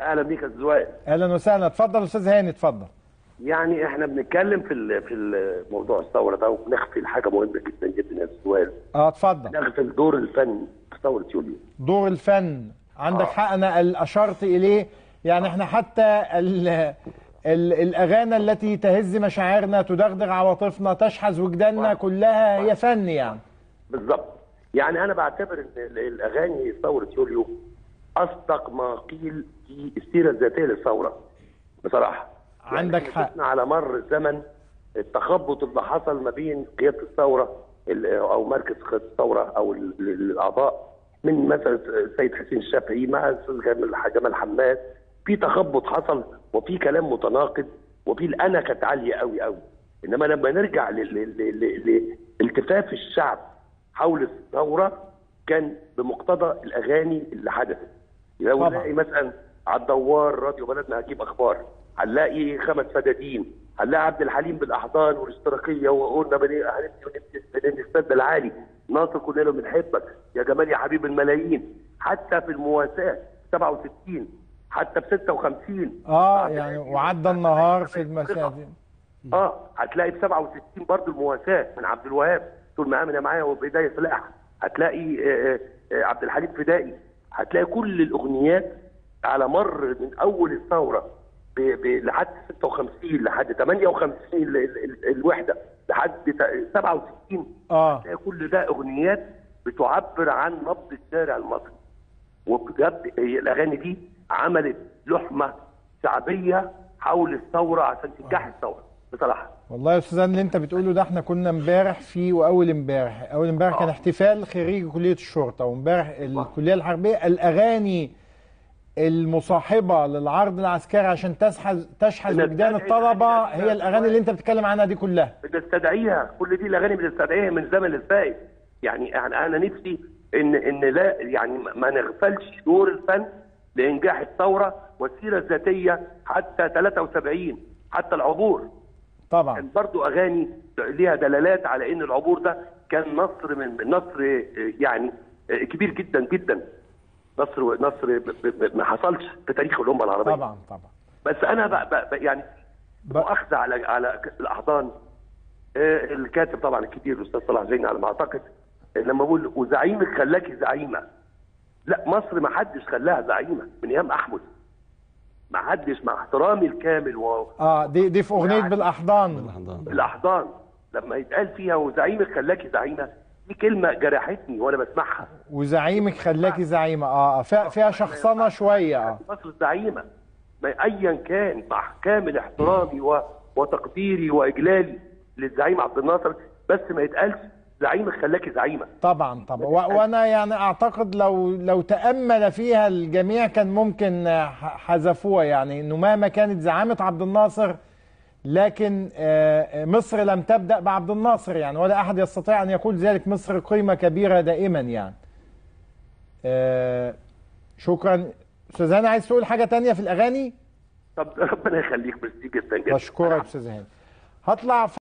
اهلا بيك يا استاذ وائل اهلا وسهلا اتفضل استاذ هاني اتفضل يعني احنا بنتكلم في ال- في ال- موضوع الثوره ده وبنغفل حاجه مهمه جدا جدا يا استاذ وائل اه اتفضل نغفل دور الفن في ثوره يوليو دور الفن عندك آه. حق انا ال- اشرت اليه يعني احنا حتى ال ال الاغاني التي تهز مشاعرنا تدغدغ عواطفنا تشحذ وجداننا آه. كلها هي فن يعني بالظبط يعني انا بعتبر ان ال- الاغاني ثوره يوليو اصدق ما قيل في السيره الذاتيه للثوره بصراحه عندك إحنا حق. شفنا على مر الزمن التخبط اللي حصل ما بين قياده الثوره ال- او مركز قياده الثوره او ال- ال- الاعضاء من مثلا السيد حسين الشافعي مع الاستاذ جمال جمال حماد في تخبط حصل وفي كلام متناقض وفي الانا كانت عاليه قوي قوي انما لما نرجع ل- ل- ل- ل- لالتفاف الشعب حول الثوره كان بمقتضى الاغاني اللي حدثت لو طبعا. نلاقي مثلا على الدوار راديو بلدنا هجيب اخبار هنلاقي خمس فدادين هنلاقي عبد الحليم بالاحضان والاشتراكيه وقلنا بني هنبني ونبني بني السد العالي ناصر كلنا بنحبك يا جمال يا حبيب الملايين حتى في المواساه 67 حتى في 56 اه يعني وعدى النهار في المساجد اه هتلاقي في 67 برضه المواساه من عبد الوهاب طول ما امن معايا وبدايه سلاح هتلاقي آه، آه، عبد الحليم فدائي هتلاقي كل الاغنيات على مر من اول الثوره ب... ب... لحد 56 لحد 58 ال... ال... ال... الوحده لحد ت- 67 اه هتلاقي كل ده اغنيات بتعبر عن نبض الشارع المصري وبجد هي الاغاني دي عملت لحمه شعبيه حول الثوره عشان تنجح الثوره بصراحه والله يا استاذ اللي انت بتقوله ده احنا كنا امبارح في واول امبارح اول امبارح كان آه. احتفال خريج كليه الشرطه وامبارح الكليه الحربيه الاغاني المصاحبه للعرض العسكري عشان تشحذ تشحذ بنستدعي وجدان الطلبه الأغاني هي الاغاني اللي انت بتتكلم عنها دي كلها بنستدعيها كل دي الاغاني بنستدعيها من زمن الفائت يعني يعني انا نفسي ان ان لا يعني ما نغفلش دور الفن لانجاح الثوره والسيره الذاتيه حتى 73 حتى العبور طبعا كان برضو اغاني ليها دلالات على ان العبور ده كان نصر من نصر آه، يعني آه، كبير جدا جدا نصر نصر ب- ب- ب- ما حصلش في تاريخ الامه العربيه طبعا طبعا بس انا ب... ب... ب... يعني ب- مؤاخذه على على الاحضان آه، الكاتب طبعا الكبير الاستاذ صلاح زين على ما اعتقد آه، لما بقول وزعيمك خلاكي زعيمه لا مصر ما حدش خلاها زعيمه من ايام احمد ما حدش مع احترامي الكامل اه دي دي في اغنيه يعني- بالاحضان والاحضان لما يتقال فيها وزعيمك خلاكي زعيمه دي كلمه جرحتني وانا بسمعها وزعيمك خلاكي زعيمه اه فيها فيها شخصنه شويه اه مصر زعيمه ما ايا كان مع كامل احترامي و... وتقديري واجلالي للزعيم عبد الناصر بس ما يتقالش زعيمك خلاكي زعيمه طبعا طبعا و- وانا يعني اعتقد لو لو تامل فيها الجميع كان ممكن آه، ح- حذفوها يعني انه مهما كانت زعامه عبد الناصر لكن آه، مصر لم تبدا بعبد الناصر يعني ولا احد يستطيع ان يقول ذلك مصر قيمه كبيره دائما يعني آه، شكرا استاذ هاني عايز تقول حاجه تانية في الاغاني طب ربنا يخليك ميرسي جدا جدا بشكرك استاذ هاني هطلع